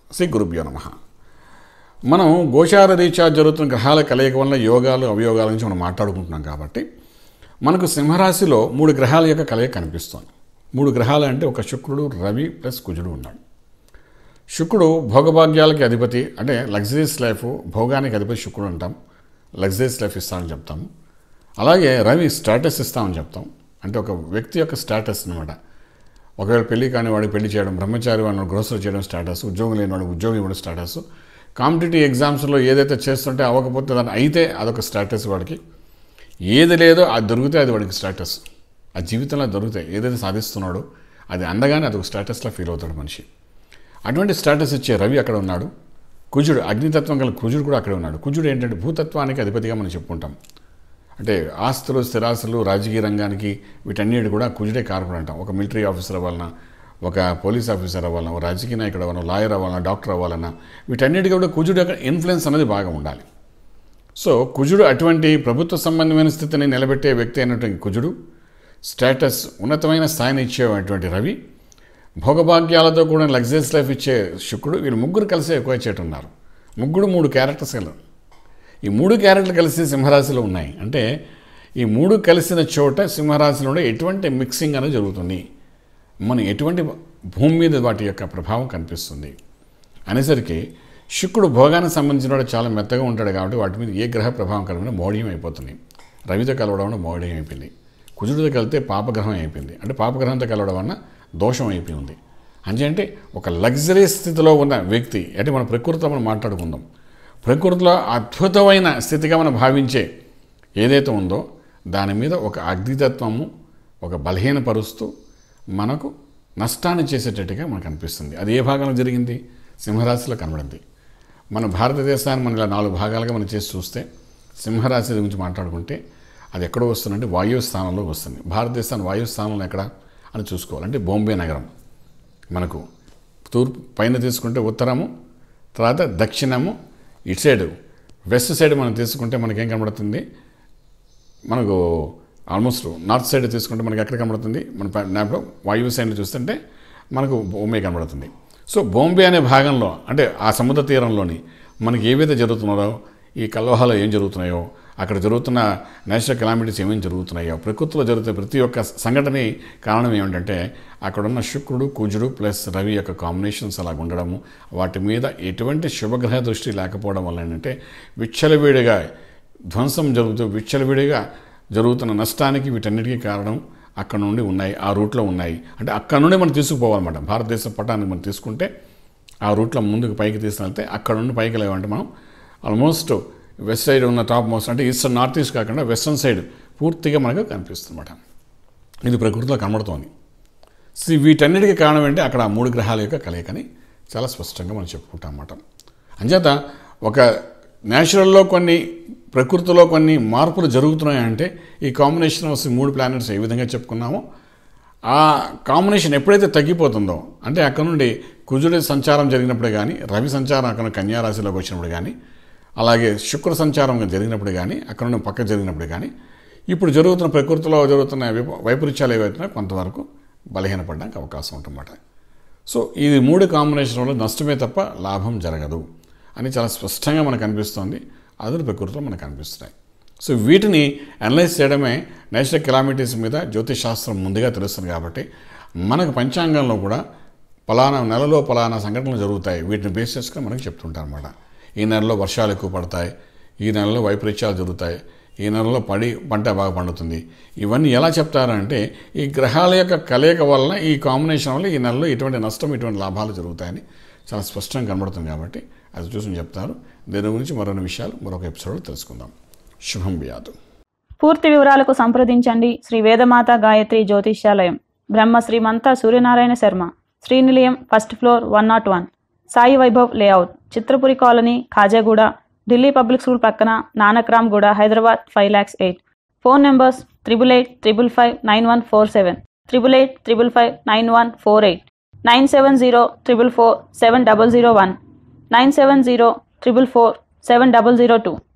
శ్రీ గురుభ్యో నమ మనం గోచార రీత్యా జరుగుతున్న గ్రహాల కలయిక వల్ల యోగాలు అవయోగాల నుంచి మనం మాట్లాడుకుంటున్నాం కాబట్టి మనకు సింహరాశిలో మూడు గ్రహాల యొక్క కలయిక కనిపిస్తోంది మూడు గ్రహాలు అంటే ఒక శుక్రుడు రవి ప్లస్ కుజుడు ఉన్నాడు శుక్రుడు భోగభాగ్యాలకి అధిపతి అంటే లగ్జరీస్ లైఫ్ భోగానికి అధిపతి శుక్రుడు అంటాం లగ్జరీస్ లైఫ్ ఇస్తామని చెప్తాము అలాగే రవి స్టేటస్ ఇస్తామని చెప్తాం అంటే ఒక వ్యక్తి యొక్క స్టేటస్ అనమాట ఒకవేళ పెళ్లి కాని వాడికి పెళ్లి చేయడం బ్రహ్మచారి వాడిని గ్రోసరీ చేయడం స్టేటస్ ఉద్యోగం లేని వాడికి ఉద్యోగం ఇవ్వడం స్టేటస్ కాంపిటేటివ్ ఎగ్జామ్స్లో ఏదైతే చేస్తుంటే అవ్వకపోతే దాన్ని అయితే అదొక స్టేటస్ వాడికి ఏది లేదో అది దొరికితే అది వాడికి స్టేటస్ ఆ జీవితంలో దొరుకుతాయి ఏదైతే సాధిస్తున్నాడో అది అందగానే అదొక స్టేటస్లో ఫీల్ అవుతాడు మనిషి అటువంటి స్టేటస్ ఇచ్చే రవి అక్కడ ఉన్నాడు కుజుడు అగ్నితత్వం గల కుజుడు కూడా అక్కడే ఉన్నాడు కుజుడు ఏంటంటే భూతత్వానికి అధిపతిగా మనం చెప్పుకుంటాం అంటే ఆస్తులు స్థిరాస్తులు రాజకీయ రంగానికి వీటన్నిటి కూడా కుజుడే కారకుడు అంటాం ఒక మిలిటరీ ఆఫీసర్ అవ్వాలన్నా ఒక పోలీస్ ఆఫీసర్ అవ్వాలన్నా ఒక రాజకీయ నాయకుడు అవ్వాలన్నా లాయర్ అవ్వాలన్నా డాక్టర్ అవ్వాలన్నా వీటన్నిటికీ కూడా కుజుడు యొక్క ఇన్ఫ్లుయెన్స్ అనేది బాగా ఉండాలి సో కుజుడు అటువంటి ప్రభుత్వ సంబంధమైన స్థితిని నిలబెట్టే వ్యక్తి అయినటువంటి కుజుడు స్టేటస్ ఉన్నతమైన స్థాయిని ఇచ్చేటువంటి రవి భోగభాగ్యాలతో కూడా లగ్జరీస్ లైఫ్ ఇచ్చే శుక్రుడు వీళ్ళు ముగ్గురు కలిసి ఎక్కువ ఉన్నారు ముగ్గురు మూడు క్యారెక్టర్స్ కలరు ఈ మూడు క్యారెక్టర్లు కలిసి సింహరాశిలో ఉన్నాయి అంటే ఈ మూడు కలిసిన చోట సింహరాశిలో ఎటువంటి మిక్సింగ్ అనేది జరుగుతుంది మనం ఎటువంటి భూమి మీద వాటి యొక్క ప్రభావం కనిపిస్తుంది అనేసరికి శుక్రుడు భోగానికి సంబంధించిన వాడు చాలా మెత్తగా ఉంటాడు కాబట్టి వాటి మీద ఏ గ్రహ ప్రభావం కలిగినా మౌఢ్యం అయిపోతుంది రవితో కలవడం వల్ల మౌఢ్యం అయిపోయింది కుజుడితో కలిస్తే పాపగ్రహం అయిపోయింది అంటే పాపగ్రహంతో కలవడం వల్ల దోషం అయిపోయింది అంటే ఒక లగ్జరీ స్థితిలో ఉన్న వ్యక్తి అంటే మన ప్రకృతిలో మనం మాట్లాడుకుందాం ప్రకృతిలో అద్భుతమైన స్థితిగా మనం భావించే ఏదైతే ఉందో దాని మీద ఒక అగ్నితత్వము ఒక బలహీనపరుస్తూ మనకు నష్టాన్ని చేసేటట్టుగా మనకు అనిపిస్తుంది అది ఏ భాగంలో జరిగింది సింహరాశిలో కనబడింది మన భారతదేశాన్ని మన ఇలా నాలుగు భాగాలుగా మనం చేసి చూస్తే సింహరాశి గురించి మాట్లాడుకుంటే అది ఎక్కడో వస్తుందంటే వాయు స్థానంలో వస్తుంది భారతదేశాన్ని వాయు స్థానంలో ఎక్కడ అని చూసుకోవాలంటే బాంబే నగరం మనకు తూర్పు పైన తీసుకుంటే ఉత్తరము తర్వాత దక్షిణము ఇటు సైడ్ వెస్ట్ సైడ్ మనం తీసుకుంటే మనకేం కనబడుతుంది మనకు ఆల్మోస్ట్ నార్త్ సైడ్ తీసుకుంటే మనకి ఎక్కడ కనబడుతుంది మన మ్యాప్లో వాయువు సైడ్ చూస్తుంటే మనకు బాంబే కనబడుతుంది సో బాంబే అనే భాగంలో అంటే ఆ సముద్ర తీరంలోని మనకి ఏవైతే జరుగుతున్నారో ఈ కలోహాలో ఏం జరుగుతున్నాయో అక్కడ జరుగుతున్న నేచురల్ కెలామిటీస్ ఏమేమి జరుగుతున్నాయో ప్రకృతిలో జరుగుతున్న ప్రతి ఒక్క సంఘటన కారణం ఏమిటంటే అక్కడున్న శుక్రుడు కుజుడు ప్లస్ రవి యొక్క కాంబినేషన్స్ అలా ఉండడము వాటి మీద ఎటువంటి శుభగ్రహ దృష్టి లేకపోవడం వల్ల ఏంటంటే విచ్చలవిడిగా ధ్వంసం జరుగుతూ విచ్చలవిడిగా జరుగుతున్న నష్టానికి వీటన్నిటికీ కారణం అక్కడ నుండి ఉన్నాయి ఆ రూట్లో ఉన్నాయి అంటే అక్కడ నుండి మనం తీసుకుపోవాలన్నమాట భారతదేశ పటాన్ని మనం తీసుకుంటే ఆ రూట్లో ముందుకు పైకి తీసుకెళ్తే అక్కడ నుండి పైకి లేవంటే మనం ఆల్మోస్ట్ వెస్ట్ సైడ్ ఉన్న టాప్ మోస్ట్ అంటే ఈస్టర్న్ నార్త్ ఈస్ట్ కాకుండా వెస్ట్రన్ సైడ్ పూర్తిగా మనకు కనిపిస్తుంది అనమాట ఇది ప్రకృతిలో కనబడుతోంది సో వీటన్నిటికీ కారణం ఏంటి అక్కడ ఆ మూడు గ్రహాల యొక్క కలయికని చాలా స్పష్టంగా మనం చెప్పుకుంటాం అన్నమాట అంచేత ఒక న్యాచురల్లో కొన్ని ప్రకృతిలో కొన్ని మార్పులు జరుగుతున్నాయంటే ఈ కాంబినేషన్ ఆఫ్ మూడు ప్లానెట్స్ ఏ విధంగా చెప్పుకున్నామో ఆ కాంబినేషన్ ఎప్పుడైతే తగ్గిపోతుందో అంటే అక్కడ నుండి కుజుడి సంచారం జరిగినప్పుడు కానీ రవి సంచారం అక్కడ కన్యారాశిలోకి వచ్చినప్పుడు కానీ అలాగే శుక్ర సంచారం జరిగినప్పుడు కానీ అక్కడ నుండి పక్క జరిగినప్పుడు కానీ ఇప్పుడు జరుగుతున్న ప్రకృతిలో జరుగుతున్న వైపరీత్యాలు ఏవైతున్నాయో కొంతవరకు బలహీనపడడానికి అవకాశం ఉంటుందన్నమాట సో ఇది మూడు కాంబినేషన్ వల్ల నష్టమే తప్ప లాభం జరగదు అని చాలా స్పష్టంగా మనకు అనిపిస్తోంది అదురు ప్రకృతిలో మనకు అనిపిస్తున్నాయి సో వీటిని అనలైజ్ చేయడమే నేచురల్ కెలామిటీస్ మీద జ్యోతిష్ శాస్త్రం ముందుగా తెలుస్తుంది కాబట్టి మనకు పంచాంగంలో కూడా పలానా నెలలో పలానా సంఘటనలు జరుగుతాయి వీటిని బేస్ చేసుకొని మనకు చెప్తుంటారు అనమాట ఈ నెలలో వర్షాలు ఎక్కువ పడతాయి ఈ నెలలో వైపరీత్యాలు జరుగుతాయి ఈ నెలలో పడి పంట బాగా పండుతుంది ఇవన్నీ ఎలా చెప్తారంటే ఈ గ్రహాల యొక్క కలయిక వలన ఈ కాంబినేషన్ వల్ల ఈ నెలలో ఇటువంటి నష్టం ఇటువంటి లాభాలు జరుగుతాయని చాలా స్పష్టంగా కనబడుతుంది కాబట్టి అది చూసి చెప్తారు దీని గురించి మరొన్ని విషయాలు మరొక ఎపిసోడ్లో తెలుసుకుందాం శుభం వ్యాధు పూర్తి వివరాలకు సంప్రదించండి Shri Vedamata Gayatri Jyotishyalayam Brahma Srimantha Suryanarayana Sharma Srinilayam first floor one nought one Sai Vaibhav layout Chitrapuri colony Khajaguda Delhi public school పక్కన Nanakramguda Hyderabad five lakhs eight phone numbers triple eight triple five nine one four seven triple eight triple five nine one four eight nine seven zero triple four seven double zero one nine seven zero triple four seven double zero two